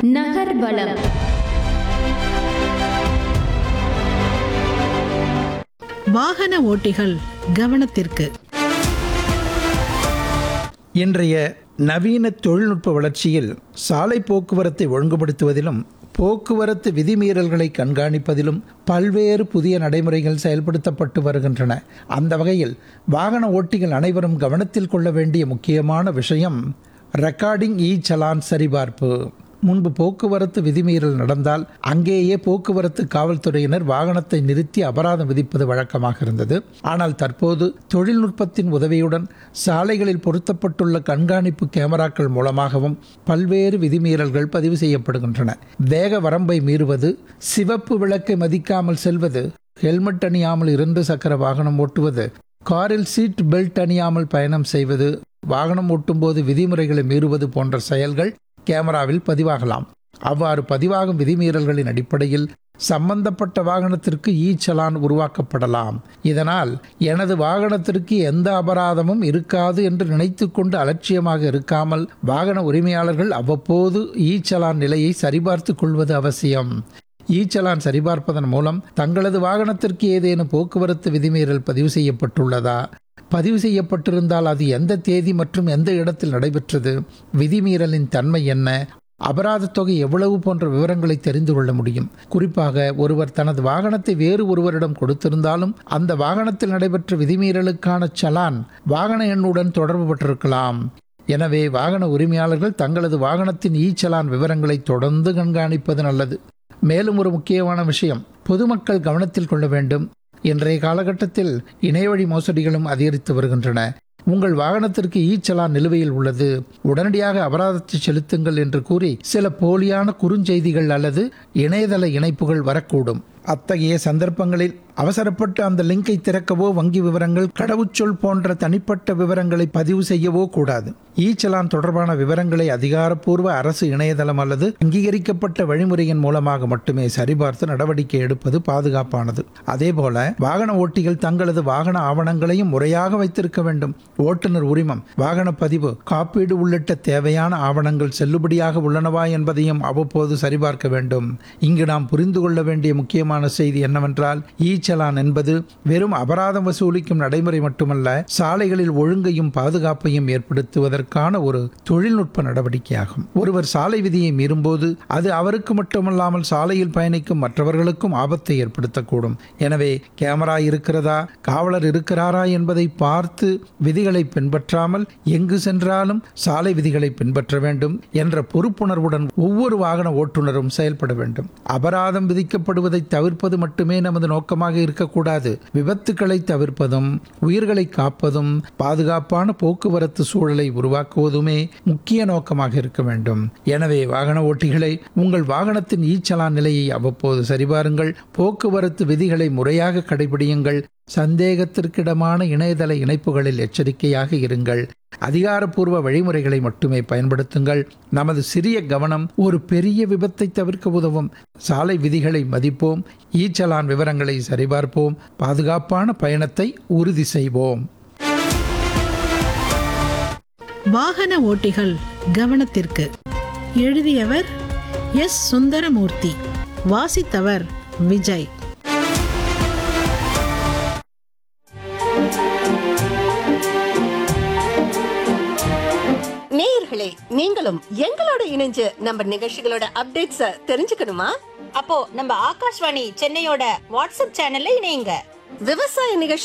நகர்வலம் வாகன ஓட்டிகள் கவனத்திற்கு இன்றைய நவீன தொழில்நுட்ப வளர்ச்சியில் சாலை போக்குவரத்தை ஒழுங்குபடுத்துவதிலும் போக்குவரத்து விதிமீறல்களை கண்காணிப்பதிலும் பல்வேறு புதிய நடைமுறைகள் செயல்படுத்தப்பட்டு வருகின்றன அந்த வகையில் வாகன ஓட்டிகள் அனைவரும் கவனத்தில் கொள்ள வேண்டிய முக்கியமான விஷயம் ரெக்கார்டிங் இ சலான் சரிபார்ப்பு முன்பு போக்குவரத்து விதிமீறல் நடந்தால் அங்கேயே போக்குவரத்து காவல்துறையினர் வாகனத்தை நிறுத்தி அபராதம் விதிப்பது வழக்கமாக இருந்தது ஆனால் தற்போது தொழில்நுட்பத்தின் உதவியுடன் சாலைகளில் பொருத்தப்பட்டுள்ள கண்காணிப்பு கேமராக்கள் மூலமாகவும் பல்வேறு விதிமீறல்கள் பதிவு செய்யப்படுகின்றன வேக வரம்பை மீறுவது சிவப்பு விளக்கை மதிக்காமல் செல்வது ஹெல்மெட் அணியாமல் இரண்டு சக்கர வாகனம் ஓட்டுவது காரில் சீட் பெல்ட் அணியாமல் பயணம் செய்வது வாகனம் ஓட்டும்போது விதிமுறைகளை மீறுவது போன்ற செயல்கள் கேமராவில் பதிவாகலாம் அவ்வாறு பதிவாகும் விதிமீறல்களின் அடிப்படையில் சம்பந்தப்பட்ட வாகனத்திற்கு இ சலான் உருவாக்கப்படலாம் இதனால் எனது வாகனத்திற்கு எந்த அபராதமும் இருக்காது என்று நினைத்துக்கொண்டு அலட்சியமாக இருக்காமல் வாகன உரிமையாளர்கள் அவ்வப்போது இ சலான் நிலையை சரிபார்த்துக் கொள்வது அவசியம் இ சலான் சரிபார்ப்பதன் மூலம் தங்களது வாகனத்திற்கு ஏதேனும் போக்குவரத்து விதிமீறல் பதிவு செய்யப்பட்டுள்ளதா பதிவு செய்யப்பட்டிருந்தால் அது எந்த தேதி மற்றும் எந்த இடத்தில் நடைபெற்றது விதிமீறலின் தன்மை என்ன அபராத தொகை எவ்வளவு போன்ற விவரங்களை தெரிந்து கொள்ள முடியும் குறிப்பாக ஒருவர் தனது வாகனத்தை வேறு ஒருவரிடம் கொடுத்திருந்தாலும் அந்த வாகனத்தில் நடைபெற்ற விதிமீறலுக்கான சலான் வாகன எண்ணுடன் தொடர்பு பட்டிருக்கலாம் எனவே வாகன உரிமையாளர்கள் தங்களது வாகனத்தின் ஈ சலான் விவரங்களை தொடர்ந்து கண்காணிப்பது நல்லது மேலும் ஒரு முக்கியமான விஷயம் பொதுமக்கள் கவனத்தில் கொள்ள வேண்டும் இன்றைய காலகட்டத்தில் இணையவழி மோசடிகளும் அதிகரித்து வருகின்றன உங்கள் வாகனத்திற்கு ஈ சலான் நிலுவையில் உள்ளது உடனடியாக அபராதத்தை செலுத்துங்கள் என்று கூறி சில போலியான குறுஞ்செய்திகள் அல்லது இணையதள இணைப்புகள் வரக்கூடும் அத்தகைய சந்தர்ப்பங்களில் அவசரப்பட்டு அந்த லிங்கை திறக்கவோ வங்கி விவரங்கள் கடவுச்சொல் போன்ற தனிப்பட்ட விவரங்களை பதிவு செய்யவோ கூடாது ஈ சலான் தொடர்பான விவரங்களை அதிகாரப்பூர்வ அரசு இணையதளம் அல்லது அங்கீகரிக்கப்பட்ட வழிமுறையின் மூலமாக மட்டுமே சரிபார்த்து நடவடிக்கை எடுப்பது பாதுகாப்பானது அதேபோல வாகன ஓட்டிகள் தங்களது வாகன ஆவணங்களையும் முறையாக வைத்திருக்க வேண்டும் ஓட்டுநர் உரிமம் வாகன பதிவு காப்பீடு உள்ளிட்ட தேவையான ஆவணங்கள் செல்லுபடியாக உள்ளனவா என்பதையும் அவ்வப்போது சரிபார்க்க வேண்டும் இங்கு நாம் புரிந்து கொள்ள வேண்டிய முக்கியமான செய்தி என்னவென்றால் ஈ சலான் என்பது வெறும் அபராதம் வசூலிக்கும் நடைமுறை மட்டுமல்ல சாலைகளில் ஒழுங்கையும் பாதுகாப்பையும் ஏற்படுத்துவதற்கான ஒரு தொழில்நுட்ப நடவடிக்கையாகும் ஒருவர் சாலை விதியை மீறும்போது அது அவருக்கு மட்டுமல்லாமல் சாலையில் பயணிக்கும் மற்றவர்களுக்கும் ஆபத்தை ஏற்படுத்தக்கூடும் எனவே கேமரா இருக்கிறதா காவலர் இருக்கிறாரா என்பதை பார்த்து விதிகளை பின்பற்றாமல் எங்கு சென்றாலும் சாலை விதிகளை பின்பற்ற வேண்டும் என்ற பொறுப்புணர்வுடன் ஒவ்வொரு வாகன ஓட்டுநரும் செயல்பட வேண்டும் அபராதம் விதிக்கப்படுவதை தவிர்ப்பது மட்டுமே நமது நோக்கமாக இருக்கக்கூடாது விபத்துக்களை தவிர்ப்பதும் உயிர்களை காப்பதும் பாதுகாப்பான போக்குவரத்து சூழலை உருவாக்குவதுமே முக்கிய நோக்கமாக இருக்க வேண்டும் எனவே வாகன ஓட்டிகளை உங்கள் வாகனத்தின் ஈச்சலான் நிலையை அவ்வப்போது சரிபாருங்கள் போக்குவரத்து விதிகளை முறையாக கடைபிடியுங்கள் சந்தேகத்திற்கிடமான இணையதள இணைப்புகளில் எச்சரிக்கையாக இருங்கள் அதிகாரப்பூர்வ வழிமுறைகளை மட்டுமே பயன்படுத்துங்கள் நமது சிறிய கவனம் ஒரு பெரிய விபத்தை தவிர்க்க உதவும் சாலை விதிகளை மதிப்போம் ஈச்சலான் விவரங்களை சரிபார்ப்போம் பாதுகாப்பான பயணத்தை உறுதி செய்வோம் வாகன ஓட்டிகள் கவனத்திற்கு எழுதியவர் எஸ் சுந்தரமூர்த்தி வாசித்தவர் விஜய் நேயர்களே நீங்களும் எங்களோட இணைஞ்சு நம்ம நிகழ்ச்சிகளோட அப்டேட்ஸ தெரிஞ்சுக்கணுமா அப்போ நம்ம ஆகாஷ்வாணி சென்னையோட வாட்ஸ்அப் சேனல்ல இணையுங்க விவசாய நிகழ்ச்சி